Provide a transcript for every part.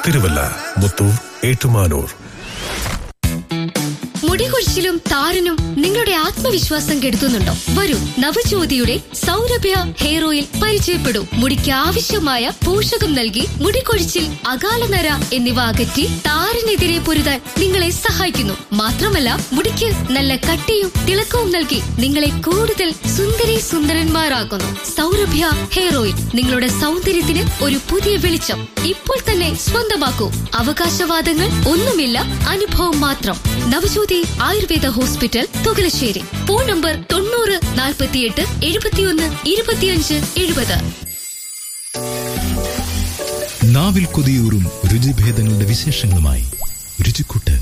തിരുവല്ല മുത്തൂർ ഏറ്റുമാനൂർ മുടികൊഴിച്ചിലും താരനും നിങ്ങളുടെ ആത്മവിശ്വാസം കെടുത്തുന്നുണ്ടോ വരൂ നവജ്യോതിയുടെ സൗരഭ്യ ഹെയർ ഓയിൽ പരിചയപ്പെടൂ മുടിക്ക് ആവശ്യമായ പോഷകം നൽകി മുടികൊഴിച്ചിൽ അകാലനര എന്നിവ അകറ്റി താരനെതിരെ പൊരുതാൻ നിങ്ങളെ സഹായിക്കുന്നു മാത്രമല്ല മുടിക്ക് നല്ല കട്ടിയും തിളക്കവും നൽകി നിങ്ങളെ കൂടുതൽ സുന്ദരി സുന്ദരന്മാരാക്കുന്നു സൗരഭ്യ ഹെയർ ഓയിൽ നിങ്ങളുടെ സൗന്ദര്യത്തിന് ഒരു പുതിയ വെളിച്ചം ഇപ്പോൾ തന്നെ സ്വന്തമാക്കൂ അവകാശവാദങ്ങൾ ഒന്നുമില്ല അനുഭവം മാത്രം Navajyothi Ayurveda hospital Thukalassery phone number തൊണ്ണൂറ് നാൽപ്പത്തിയെട്ട് എഴുപത്തിയൊന്ന് ഇരുപത്തിയഞ്ച് എഴുപത് നാവിൽ കൊതിയൂറും രുചിഭേദങ്ങളുടെ വിശേഷങ്ങളുമായി രുചിക്കൂട്ട്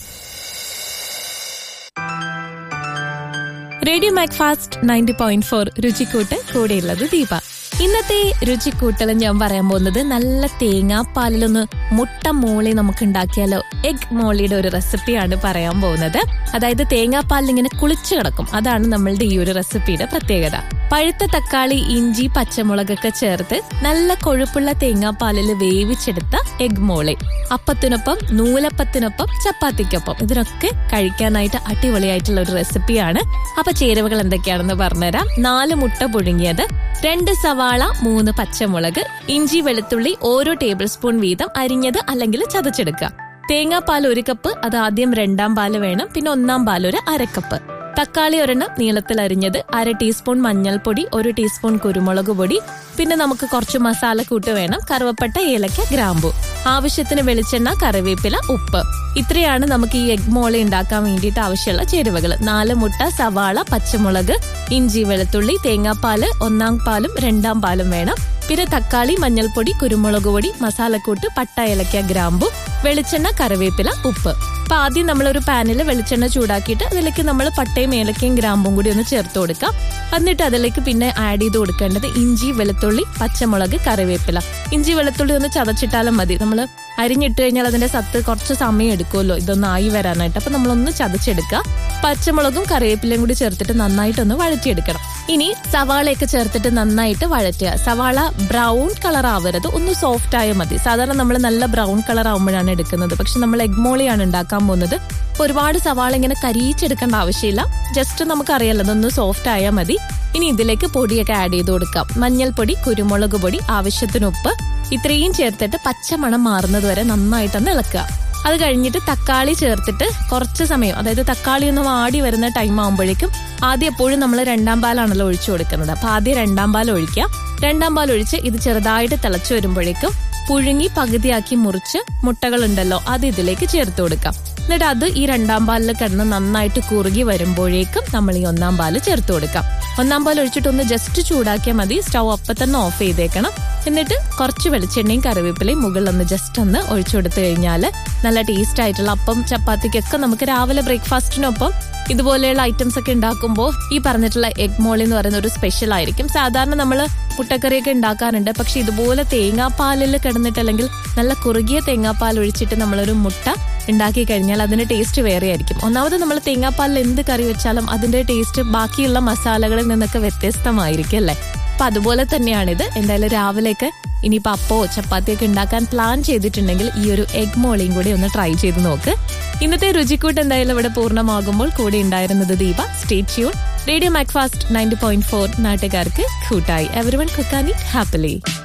radio Macfast ninety point four രുചിക്കൂട്ട് കൂടെയുള്ളത് ദീപ ഇന്നത്തെ രുചിക്കൂട്ടൽ ഞാൻ പറയാൻ പോകുന്നത് നല്ല തേങ്ങാപ്പാലിലൊന്ന് മുട്ട മോളി നമുക്ക് ഉണ്ടാക്കിയാലോ എഗ് മോളിയുടെ ഒരു റെസിപ്പിയാണ് പറയാൻ പോകുന്നത് അതായത് തേങ്ങാപ്പാലിൽ ഇങ്ങനെ കുളിച്ചു കിടക്കും അതാണ് നമ്മളുടെ ഈ ഒരു റെസിപ്പിയുടെ പ്രത്യേകത പഴുത്ത തക്കാളി ഇഞ്ചി പച്ചമുളകൊക്കെ ചേർത്ത് നല്ല കൊഴുപ്പുള്ള തേങ്ങാപ്പാലിൽ വേവിച്ചെടുത്ത എഗ് മോളി അപ്പത്തിനൊപ്പം നൂലപ്പത്തിനൊപ്പം ചപ്പാത്തിക്കൊപ്പം ഇതിനൊക്കെ കഴിക്കാനായിട്ട് അടിപൊളിയായിട്ടുള്ള ഒരു റെസിപ്പിയാണ് അപ്പൊ ചേരുവകൾ എന്തൊക്കെയാണെന്ന് പറഞ്ഞുതരാം നാല് മുട്ട പുഴുങ്ങിയത് രണ്ട് സവാള മൂന്ന് പച്ചമുളക് ഇഞ്ചി വെളുത്തുള്ളി ഓരോ ടേബിൾ സ്പൂൺ വീതം അരിഞ്ഞത് അല്ലെങ്കിൽ ചതച്ചെടുക്കുക തേങ്ങാപ്പാൽ ഒരു കപ്പ് അത് ആദ്യം രണ്ടാം പാല് വേണം പിന്നെ ഒന്നാം പാൽ ഒരു അരക്കപ്പ് തക്കാളി ഒരെണ്ണം നീളത്തിൽ അരിഞ്ഞത് അര ടീസ്പൂൺ മഞ്ഞൾപ്പൊടി ഒരു ടീസ്പൂൺ കുരുമുളക് പൊടി പിന്നെ നമുക്ക് കുറച്ച് മസാല കൂട്ട് വേണം കറുവപ്പട്ട ഏലക്ക ഗ്രാമ്പു ആവശ്യത്തിന് വെളിച്ചെണ്ണ കറിവേപ്പില ഉപ്പ് ഇത്രയാണ് നമുക്ക് ഈ എഗ് മോളി ഉണ്ടാക്കാൻ വേണ്ടിയിട്ട് ആവശ്യമുള്ള ചേരുവകൾ നാല് മുട്ട സവാള പച്ചമുളക് ഇഞ്ചി വെളുത്തുള്ളി തേങ്ങാപ്പാല് ഒന്നാം പാലും രണ്ടാം പാലും വേണം പിന്നെ തക്കാളി മഞ്ഞൾപ്പൊടി കുരുമുളക് പൊടി മസാലക്കൂട്ട് പട്ട ഏലക്ക ഗ്രാമ്പു വെളിച്ചെണ്ണ കറിവേപ്പില ഉപ്പ് അപ്പൊ ആദ്യം നമ്മളൊരു പാനിൽ വെളിച്ചെണ്ണ ചൂടാക്കിയിട്ട് അതിലേക്ക് നമ്മൾ പട്ടയും ഏലക്കയും ഗ്രാമ്പും കൂടി ഒന്ന് ചേർത്ത് കൊടുക്കാം എന്നിട്ട് അതിലേക്ക് പിന്നെ ആഡ് ചെയ്ത് കൊടുക്കേണ്ടത് ഇഞ്ചി വെളുത്തുള്ളി പച്ചമുളക് കറിവേപ്പില ഇഞ്ചി വെളുത്തുള്ളി ഒന്ന് ചതച്ചിട്ടാലും മതി നമ്മൾ അരിഞ്ഞിട്ട് കഴിഞ്ഞാൽ അതിന്റെ സത്ത് കുറച്ച് സമയം എടുക്കുമല്ലോ ഇതൊന്ന് ആയി വരാനായിട്ട് അപ്പൊ നമ്മളൊന്ന് ചതച്ചെടുക്കുക പച്ചമുളകും കറിവേപ്പിലയും കൂടി ചേർത്തിട്ട് നന്നായിട്ടൊന്ന് വഴറ്റിയെടുക്കണം ഇനി സവാളയൊക്കെ ചേർത്തിട്ട് നന്നായിട്ട് വഴറ്റുക സവാള ബ്രൗൺ കളർ ആവരുത് ഒന്ന് സോഫ്റ്റ് ആയാൽ മതി സാധാരണ നമ്മൾ നല്ല ബ്രൗൺ കളർ ആവുമ്പോഴാണ് എടുക്കുന്നത് പക്ഷെ നമ്മൾ എഗ്മോളിയാണ് ഉണ്ടാക്കാൻ പോകുന്നത് അപ്പൊ ഒരുപാട് സവാള ഇങ്ങനെ കരിയിച്ചെടുക്കേണ്ട ആവശ്യമില്ല ജസ്റ്റ് നമുക്കറിയാലോ അതൊന്ന് സോഫ്റ്റ് ആയാൽ മതി ഇനി ഇതിലേക്ക് പൊടിയൊക്കെ ആഡ് ചെയ്ത് കൊടുക്കാം മഞ്ഞൾപ്പൊടി കുരുമുളക് പൊടി ആവശ്യത്തിന് ഉപ്പ് ഇത്രയും ചേർത്തിട്ട് പച്ചമണം മാറുന്നത് വരെ നന്നായിട്ടൊന്ന് ഇളക്കുക അത് കഴിഞ്ഞിട്ട് തക്കാളി ചേർത്തിട്ട് കുറച്ച് സമയം അതായത് തക്കാളി ഒന്ന് വാടി വരുന്ന ടൈം ആകുമ്പോഴേക്കും ആദ്യം എപ്പോഴും നമ്മൾ രണ്ടാം പാലാണല്ലോ ഒഴിച്ചു കൊടുക്കുന്നത് അപ്പൊ ആദ്യം രണ്ടാം പാൽ ഒഴിക്കുക രണ്ടാം പാൽ ഒഴിച്ച് ഇത് ചെറുതായിട്ട് തിളച്ചു വരുമ്പോഴേക്കും പുഴുങ്ങി പകുതിയാക്കി മുറിച്ച് മുട്ടകളുണ്ടല്ലോ അത് ഇതിലേക്ക് ചേർത്ത് കൊടുക്കാം എന്നിട്ട് അത് ഈ രണ്ടാം പാലിൽ കിടന്ന് നന്നായിട്ട് കുറുകി വരുമ്പോഴേക്കും നമ്മൾ ഈ ഒന്നാം പാല് ചേർത്ത് കൊടുക്കാം ഒന്നാം പാൽ ഒഴിച്ചിട്ട് ഒന്ന് ജസ്റ്റ് ചൂടാക്കിയാൽ മതി സ്റ്റൗ അപ്പം തന്നെ ഓഫ് ചെയ്തേക്കണം എന്നിട്ട് കുറച്ച് വെളിച്ചെണ്ണയും കറിവേപ്പിലയും മുകളിൽ ഒന്ന് ജസ്റ്റ് ഒന്ന് ഒഴിച്ചു കൊടുത്തു കഴിഞ്ഞാൽ നല്ല ടേസ്റ്റ് ആയിട്ടുള്ള അപ്പം ചപ്പാത്തിക്കൊക്കെ നമുക്ക് രാവിലെ ബ്രേക്ക്ഫാസ്റ്റിനൊപ്പം ഇതുപോലെയുള്ള ഐറ്റംസ് ഒക്കെ ഉണ്ടാക്കുമ്പോൾ ഈ പറഞ്ഞിട്ടുള്ള എഗ് മോളി എന്ന് പറയുന്ന ഒരു സ്പെഷ്യൽ ആയിരിക്കും സാധാരണ നമ്മൾ മുട്ടക്കറിയൊക്കെ ഉണ്ടാക്കാറുണ്ട് പക്ഷെ ഇതുപോലെ തേങ്ങാപ്പാലിൽ കിടന്നിട്ട് അല്ലെങ്കിൽ നല്ല കുറുകിയ തേങ്ങാപ്പാൽ ഒഴിച്ചിട്ട് നമ്മളൊരു മുട്ട ഉണ്ടാക്കി കഴിഞ്ഞാൽ അതിന്റെ ടേസ്റ്റ് വേറെ ആയിരിക്കും ഒന്നാമത് നമ്മൾ തേങ്ങാപ്പാലിൽ എന്ത് കറി വെച്ചാലും അതിന്റെ ടേസ്റ്റ് ബാക്കിയുള്ള മസാലകളിൽ നിന്നൊക്കെ വ്യത്യസ്തമായിരിക്കും അല്ലേ അപ്പൊ അതുപോലെ തന്നെയാണിത് എന്തായാലും രാവിലെയൊക്കെ ഇനിയിപ്പോ അപ്പോ ചപ്പാത്തിയൊക്കെ ഉണ്ടാക്കാൻ പ്ലാൻ ചെയ്തിട്ടുണ്ടെങ്കിൽ ഈ ഒരു എഗ് മോളിയും കൂടി ഒന്ന് ട്രൈ ചെയ്ത് നോക്ക് ഇന്നത്തെ രുചിക്കൂട്ട് എന്തായാലും ഇവിടെ പൂർണ്ണമാകുമ്പോൾ കൂടെ ഉണ്ടായിരുന്നത് Deepa stay tuned radio Macfast ninety point four നാട്ടുകാർക്ക് കൂട്ടായി എവറി വൺ കുക്കാനി ഹാപ്പിലി